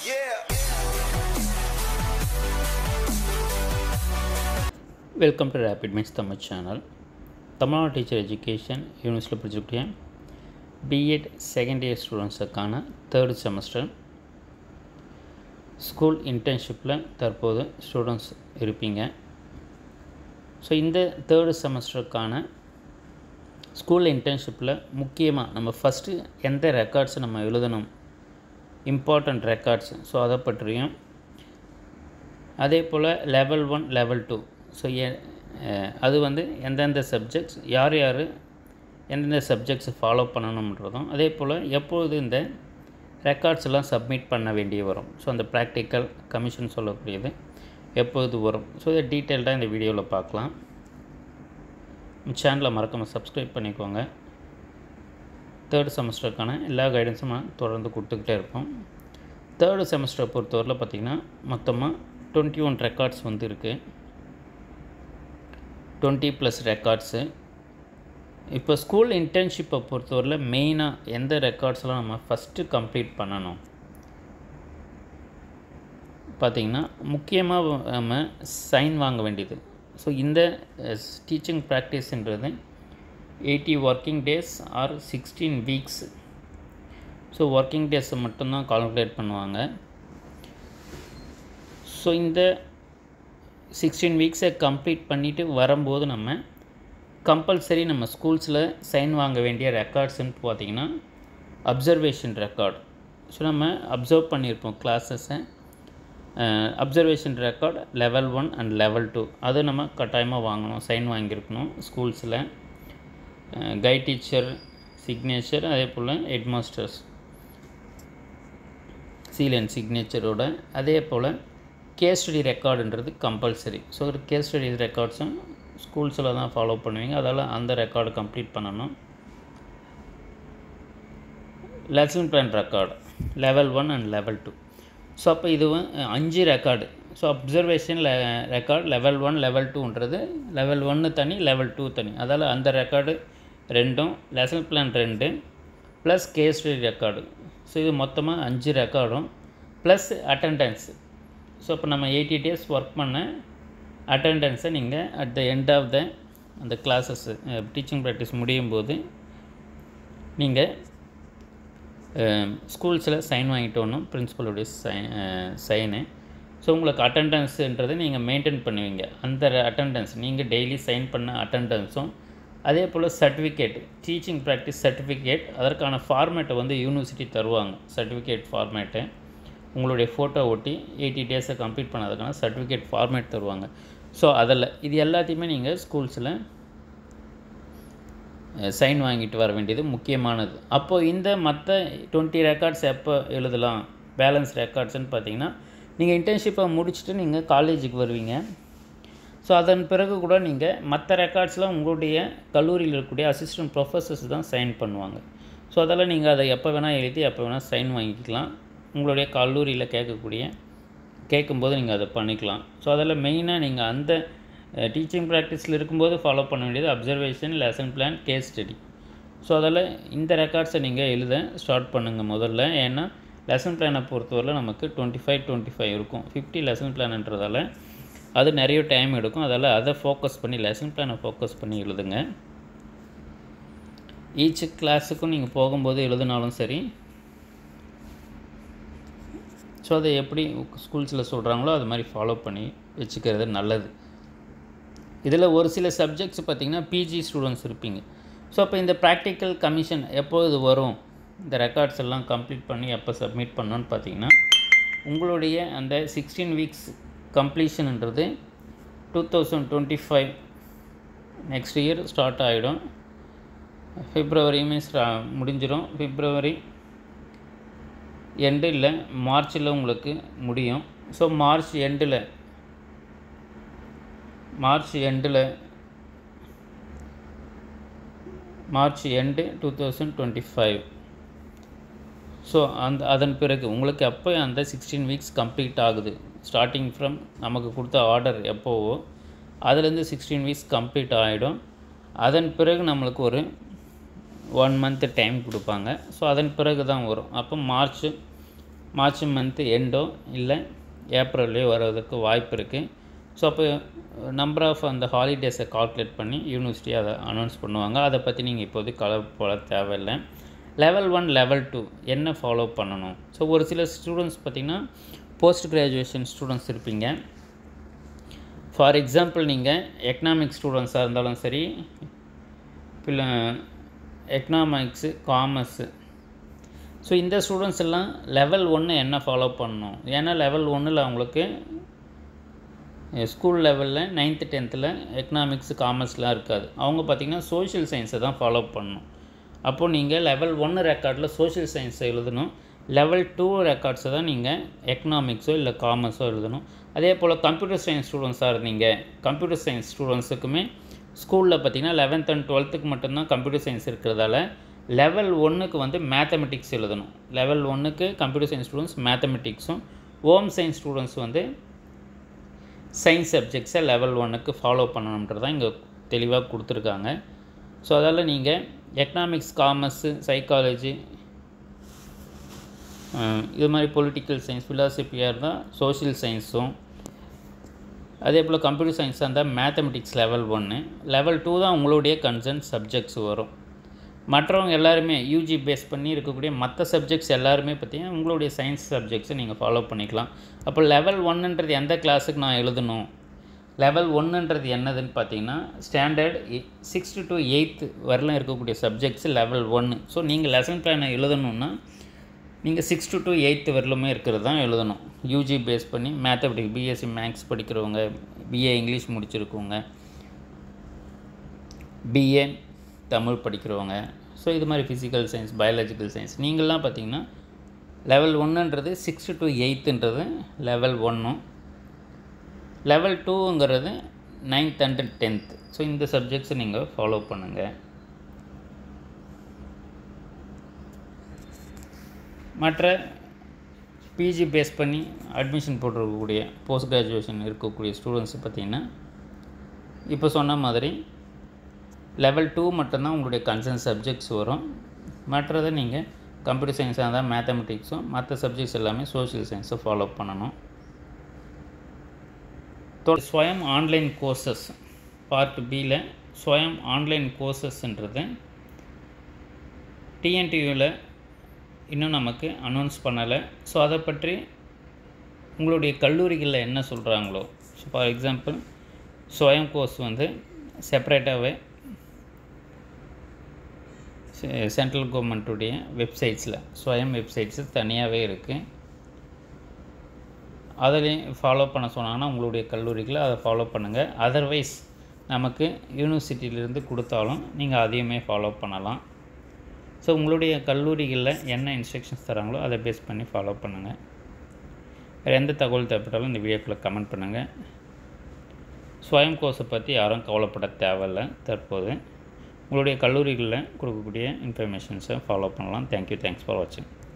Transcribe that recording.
welcome to rapid minds Tamil channel Tamil Nadu teacher education யூனிவர்சிட்டியில் படிச்சுக்கிட்டே BEd second year ஸ்டூடெண்ட்ஸுக்கான third semester school இன்டர்ன்ஷிப்பில் தற்போது ஸ்டூடெண்ட்ஸ் இருப்பீங்க ஸோ இந்த தேர்டு செமஸ்டருக்கான ஸ்கூல் இன்டர்ன்ஷிப்பில் முக்கியமாக நம்ம ஃபஸ்ட்டு எந்த ரெக்கார்ட்ஸை நம்ம எழுதணும் இம்பார்ட்டண்ட் ரெக்கார்ட்ஸ் ஸோ அதை பற்றியும் அதே போல் level one level two so அது வந்து எந்தெந்த சப்ஜெக்ட்ஸ் யார் யார் எந்தெந்த சப்ஜெக்ட்ஸ் ஃபாலோ பண்ணணுன்றதும் அதே போல் எப்பொழுது இந்த ரெக்கார்ட்ஸ் எல்லாம் சப்மிட் பண்ண வேண்டிய வரும் ஸோ அந்த ப்ராக்டிக்கல் கமிஷன் சொல்லக்கூடியது எப்பொழுது வரும் ஸோ இதை டீட்டெயில்டாக இந்த வீடியோவில் பார்க்கலாம் சேனலை மறக்காமல் சப்ஸ்கிரைப் பண்ணிக்கோங்க தேர்ட் செமஸ்டருக்கான எல்லா கைடன்ஸும் நான் தொடர்ந்து கொடுத்துக்கிட்டே இருப்போம் தேர்டு செமஸ்டரை பொறுத்தவரையில் பார்த்திங்கன்னா மொத்தமாக டுவெண்ட்டி ஒன் ரெக்கார்ட்ஸ் வந்து இருக்குது டுவெண்ட்டி ப்ளஸ் ரெக்கார்ட்ஸு இப்போ ஸ்கூல் இன்டர்ன்ஷிப்பை பொறுத்தவரையில் மெயினாக எந்த ரெக்கார்ட்ஸ்லாம் நம்ம ஃபஸ்ட்டு கம்ப்ளீட் பண்ணணும் பார்த்திங்கன்னா முக்கியமாக நம்ம சைன் வாங்க வேண்டியது ஸோ இந்த டீச்சிங் ப்ராக்டிஸ்ன்றது eighty working days or sixteen weeks so working டேஸை மட்டும்தான் கால்குலேட் பண்ணுவாங்க ஸோ இந்த சிக்ஸ்டீன் வீக்ஸை கம்ப்ளீட் பண்ணிவிட்டு வரும்போது நம்ம கம்பல்சரி நம்ம ஸ்கூல்ஸில் சைன் வாங்க வேண்டிய ரெக்கார்ட்ஸ்ன்னு பார்த்திங்கன்னா அப்சர்வேஷன் ரெக்கார்டு ஸோ நம்ம அப்சர்வ் பண்ணியிருப்போம் கிளாஸஸை observation record level one and level two அது நம்ம கட்டாயமாக வாங்கணும் சைன் வாங்கியிருக்கணும் ஸ்கூல்ஸில் கைட் டீச்சர் சிக்னேச்சர் அதே போல் ஹெட் மாஸ்டர்ஸ் சீல் அண்ட் சிக்னேச்சரோட அதே போல் கேஸ் ஸ்டடி ரெக்கார்டுன்றது கம்பல்சரி ஸோ ஒரு கேஸ் ஸ்டடி ரெக்கார்ட்ஸும் ஸ்கூல்ஸில் தான் ஃபாலோ பண்ணுவீங்க அதால் அந்த ரெக்கார்டு கம்ப்ளீட் பண்ணணும் lesson plan record level one and level two so அப்போ இதுவும் அஞ்சு ரெக்கார்டு ஸோ அப்சர்வேஷன் லெ ரெக்கார்டு லெவல் ஒன் லெவல் டூன்றது லெவல் ஒன்று தனி லெவல் டூ தனி அதால் அந்த ரெக்கார்டு ரெண்டும் லெசன் பிளான் ரெண்டு plus case study record so இது மொத்தமாக அஞ்சு ரெக்கார்டும் ப்ளஸ் அட்டண்டன்ஸ் ஸோ இப்போ நம்ம எயிட்டி டேஸ் ஒர்க் பண்ண அட்டண்டன்ஸை நீங்கள் at the end of the அந்த கிளாஸஸ் டீச்சிங் ப்ராக்டிஸ் முடியும் போது நீங்கள் ஸ்கூல்ஸில் சைன் வாங்கிட்டு வரணும் பிரின்ஸிபலுடைய சைன் சைனு ஸோ உங்களுக்கு அட்டண்டன்ஸுன்றதை நீங்கள் மெயின்டைன் பண்ணுவீங்க அந்த அட்டண்டன்ஸ் நீங்கள் டெய்லி சைன் பண்ண அட்டண்டன்ஸும் அதே போல் சர்டிஃபிகேட் டீச்சிங் ப்ராக்டிஸ் சர்டிஃபிகேட் அதற்கான ஃபார்மேட்டை வந்து யூனிவர்சிட்டி தருவாங்க சர்டிஃபிகேட் ஃபார்மேட்டை உங்களுடைய ஃபோட்டோ ஒட்டி எயிட்டி டேஸை கம்ப்ளீட் பண்ணதுக்கான சர்டிஃபிகேட் ஃபார்மேட் தருவாங்க ஸோ அதில் இது எல்லாத்தையுமே நீங்கள் ஸ்கூல்ஸில் சைன் வாங்கிட்டு வர வேண்டியது முக்கியமானது அப்போது இந்த மற்ற டுவெண்ட்டி ரெக்கார்ட்ஸ் எப்போ எழுதலாம் பேலன்ஸ் ரெக்கார்ட்ஸ்னு பார்த்தீங்கன்னா நீங்கள் இன்டர்ன்ஷிப்பை முடிச்சுட்டு நீங்கள் காலேஜுக்கு வருவீங்க ஸோ அதன் பிறகு கூட நீங்கள் மற்ற ரெக்கார்ட்ஸ்லாம் உங்களுடைய கல்லூரியில் இருக்கக்கூடிய அசிஸ்டன்ட் ப்ரொஃபஸர்ஸ் தான் சைன் பண்ணுவாங்க ஸோ அதெல்லாம் நீங்கள் அதை எப்போ வேணால் எழுதி எப்போ வேணால் சைன் வாங்கிக்கலாம் உங்களுடைய கல்லூரியில் கேட்கக்கூடிய கேட்கும்போது நீங்கள் அதை பண்ணிக்கலாம் ஸோ அதில் மெயினாக நீங்கள் அந்த டீச்சிங் ப்ராக்டிஸில் இருக்கும்போது ஃபாலோ பண்ண வேண்டியது observation lesson plan case study so அதில் இந்த ரெக்கார்ட்ஸை நீங்கள் எழுத ஸ்டார்ட் பண்ணுங்கள் முதல்ல ஏன்னா லெசன் பிளானை பொறுத்தவரையில் நமக்கு டுவெண்ட்டி ஃபைவ் டுவெண்ட்டி ஃபைவ் இருக்கும் ஃபிஃப்டி லெசன் பிளான்ன்றதால அது நிறைய டைம் எடுக்கும் அதால் அதை ஃபோக்கஸ் பண்ணி லெசன் பிளானை ஃபோக்கஸ் பண்ணி எழுதுங்க ஈச் கிளாஸுக்கும் நீங்கள் போகும்போது எழுதினாலும் சரி ஸோ அதை எப்படி ஸ்கூல்ஸில் சொல்கிறாங்களோ அது மாதிரி ஃபாலோ பண்ணி வச்சுக்கிறது நல்லது இதில் ஒரு சில சப்ஜெக்ட்ஸ் பார்த்திங்கன்னா பிஜி ஸ்டூடெண்ட்ஸ் இருப்பீங்க ஸோ அப்போ இந்த ப்ராக்டிக்கல் கமிஷன் எப்போது வரும் இந்த ரெக்கார்ட்ஸ் எல்லாம் கம்ப்ளீட் பண்ணி எப்போ சப்மிட் பண்ணோன்னு பார்த்தீங்கன்னா உங்களுடைய அந்த சிக்ஸ்டீன் வீக்ஸ் கம்ப்ளீஷன்ன்றது two thousand twenty five next year start ஆகிடும் ஃபிப்ரவரியுமே ஸ்டா முடிஞ்சிடும் ஃபிப்ரவரி எண்டு இல்லை மார்ச்சில் உங்களுக்கு முடியும் ஸோ மார்ச் எண்டில் மார்ச் எண்டில் March end two thousand twenty five so அந்த அதன் பிறகு உங்களுக்கு எப்போ அந்த சிக்ஸ்டீன் வீக்ஸ் கம்ப்ளீட் ஆகுது ஸ்டார்டிங் ஃப்ரம் நமக்கு கொடுத்த ஆர்டர் எப்போவோ அதுலேருந்து சிக்ஸ்டீன் வீக்ஸ் கம்ப்ளீட் ஆகிடும் அதன் பிறகு நம்மளுக்கு ஒரு ஒன் மந்த்து டைம் கொடுப்பாங்க ஸோ அதன் பிறகு தான் வரும் அப்போ மார்ச் மார்ச் மந்த்து எண்டோ இல்லை ஏப்ரல்லையோ வர்றதுக்கு வாய்ப்பு இருக்குது ஸோ அப்போ நம்பர் ஆஃப் அந்த ஹாலிடேஸை கால்குலேட் பண்ணி யூனிவர்சிட்டி அதை அனௌன்ஸ் பண்ணுவாங்க அதை பற்றி நீங்கள் இப்போதைக்கு கவலைப்பட தேவையில்லை லெவல் ஒன் லெவல் டூ என்ன ஃபாலோ பண்ணணும் ஸோ ஒரு சில ஸ்டூடெண்ட்ஸ் பார்த்திங்கன்னா போஸ்ட் கிராஜுவேஷன் ஸ்டூடெண்ட்ஸ் இருப்பீங்க ஃபார் எக்ஸாம்பிள் நீங்கள் எக்கனாமிக்ஸ் ஸ்டூடெண்ட்ஸாக இருந்தாலும் சரி இல்லை எக்கனாமிக்ஸு காமர்ஸு ஸோ இந்த ஸ்டூடெண்ட்ஸ் எல்லாம் லெவல் ஒன்று என்ன ஃபாலோ பண்ணணும் ஏன்னா லெவல் ஒன்றில் அவங்களுக்கு ஸ்கூல் லெவலில் நைன்த்து டென்த்தில் எக்கனாமிக்ஸ் காமர்ஸ்லாம் இருக்காது அவங்க பார்த்திங்கன்னா சோஷியல் சயின்ஸை தான் ஃபாலோ பண்ணணும் அப்போது நீங்கள் லெவல் ஒன்று ரெக்கார்டில் சோஷியல் சயின்ஸை எழுதணும் லெவல் டூ ரெக்கார்ட்ஸை தான் நீங்கள் எக்கனாமிக்ஸோ இல்லை காமர்ஸோ எழுதணும் அதே போல் கம்ப்யூட்டர் சயின்ஸ் ஸ்டூடெண்ட்ஸாக இருந்தீங்க கம்ப்யூட்டர் சயின்ஸ் ஸ்டூடெண்ட்ஸுக்குமே ஸ்கூலில் பார்த்திங்கன்னா லெவன்த் அண்ட் டுவெல்த்துக்கு மட்டும்தான் கம்ப்யூட்டர் சயின்ஸ் இருக்கிறதால லெவல் ஒன்றுக்கு வந்து மேத்தமெட்டிக்ஸ் எழுதணும் லெவல் ஒன்றுக்கு கம்ப்யூட்டர் சயின்ஸ் ஸ்டூடெண்ட்ஸ் மேத்தமெட்டிக்ஸும் ஹோம் சயின்ஸ் ஸ்டூடெண்ட்ஸ் வந்து சயின்ஸ் சப்ஜெக்ட்ஸை லெவல் ஒன்றுக்கு ஃபாலோ பண்ணணுன்றது தான் இங்கே தெளிவாக கொடுத்துருக்காங்க ஸோ அதால் நீங்கள் எக்கனாமிக்ஸ் காமர்ஸு சைக்காலஜி இது மாதிரி பொலிட்டிக்கல் சயின்ஸ் ஃபிலாசபியாக இருந்தால் சோஷியல் சயின்ஸும் அதே போல் கம்ப்யூட்டர் சயின்ஸாக இருந்தால் மேத்தமெட்டிக்ஸ் லெவல் ஒன்று லெவல் டூ தான் உங்களுடைய கன்சர்ன் சப்ஜெக்ட்ஸ் வரும் மற்றவங்க எல்லாருமே யூஜி பேஸ் பண்ணி இருக்கக்கூடிய மற்ற சப்ஜெக்ட்ஸ் எல்லாருமே பார்த்திங்கன்னா உங்களுடைய சயின்ஸ் சப்ஜெக்ட்ஸை நீங்கள் ஃபாலோ பண்ணிக்கலாம் அப்போ லெவல் ஒன்றுன்றது எந்த கிளாஸுக்கு நான் எழுதணும் லெவல் ஒன்றுன்றது என்னதுன்னு பார்த்தீங்கன்னா ஸ்டாண்டர்ட் சிக்ஸ்த்து டு எயித்து வரலாம் இருக்கக்கூடிய சப்ஜெக்ட்ஸ் லெவல் ஒன்று ஸோ நீங்கள் லெசன் பிளானை எழுதணுன்னா நீங்கள் சிக்ஸ்த்து டு எயித்து வரலுமே இருக்கிறது தான் எழுதணும் யூஜி பேஸ் பண்ணி மேத்தமெட்டிக்ஸ் பிஎஸ்சி மேக்ஸ் படிக்கிறவங்க பிஏ இங்கிலீஷ் முடிச்சிருக்கவங்க பிஏ தமிழ் படிக்கிறவங்க ஸோ இது மாதிரி ஃபிசிக்கல் சயின்ஸ் பயாலஜிக்கல் சயின்ஸ் நீங்கள்லாம் பார்த்தீங்கன்னா லெவல் ஒன்றுன்றது சிக்ஸ்த்து டு எயித்துன்றது லெவல் ஒன்றும் லெவல் டூங்கிறது நைன்த் அண்ட் டென்த் ஸோ இந்த சப்ஜெக்ட்ஸை நீங்கள் ஃபாலோ பண்ணுங்கள் மற்ற பிஜி பேஸ் பண்ணி அட்மிஷன் போட்டிருக்கக்கூடிய போஸ்ட் கிராஜுவேஷன் இருக்கக்கூடிய ஸ்டூடெண்ட்ஸ் பார்த்திங்கன்னா இப்போ சொன்ன மாதிரி லெவல் டூ மட்டும்தான் உங்களுடைய கன்சர்ன் சப்ஜெக்ட்ஸ் வரும் மற்றதை நீங்கள் கம்ப்யூட்டர் சயின்ஸாக இருந்தால் மேத்தமெட்டிக்ஸும் மற்ற சப்ஜெக்ட்ஸ் எல்லாமே சோஷியல் சயின்ஸும் ஃபாலோ பண்ணணும் ஸ்வயம் ஆன்லைன் கோர்சஸ் பார்ட் பியில் ஸ்வயம் ஆன்லைன் கோர்சஸ்ன்றது டிஎன்டியூவில் இன்னும் நமக்கு அனௌன்ஸ் பண்ணலை ஸோ அதை பற்றி உங்களுடைய கல்லூரிகளில் என்ன சொல்கிறாங்களோ so for example Swayam course வந்து செப்பரேட்டாகவே சென்ட்ரல் கவர்மெண்ட்டுடைய வெப்சைட்ஸில் ஸ்வயம் வெப்சைட்ஸு தனியாகவே இருக்குது அதிலையும் ஃபாலோ பண்ண சொன்னாங்கன்னா உங்களுடைய கல்லூரிகளை அதை ஃபாலோ பண்ணுங்கள் அதர்வைஸ் நமக்கு யூனிவர்சிட்டியிலேருந்து கொடுத்தாலும் நீங்கள் அதையுமே ஃபாலோ பண்ணலாம் ஸோ உங்களுடைய கல்லூரிகளில் என்ன இன்ஸ்ட்ரக்ஷன்ஸ் தராங்களோ அதை பேஸ் பண்ணி ஃபாலோ பண்ணுங்கள் வேறு எந்த தகவல் தேவைப்பட்டாலும் இந்த வீடியோக்குள்ளே கமெண்ட் பண்ணுங்கள் ஸ்வயம் கோர்ஸை பற்றி யாரும் கவலைப்பட தேவையில்லை தற்போது உங்களுடைய கல்லூரிகளில் கொடுக்கக்கூடிய இன்ஃபர்மேஷன்ஸை ஃபாலோ பண்ணலாம் தேங்க்யூ தேங்க்ஸ் ஃபார் வாட்சிங்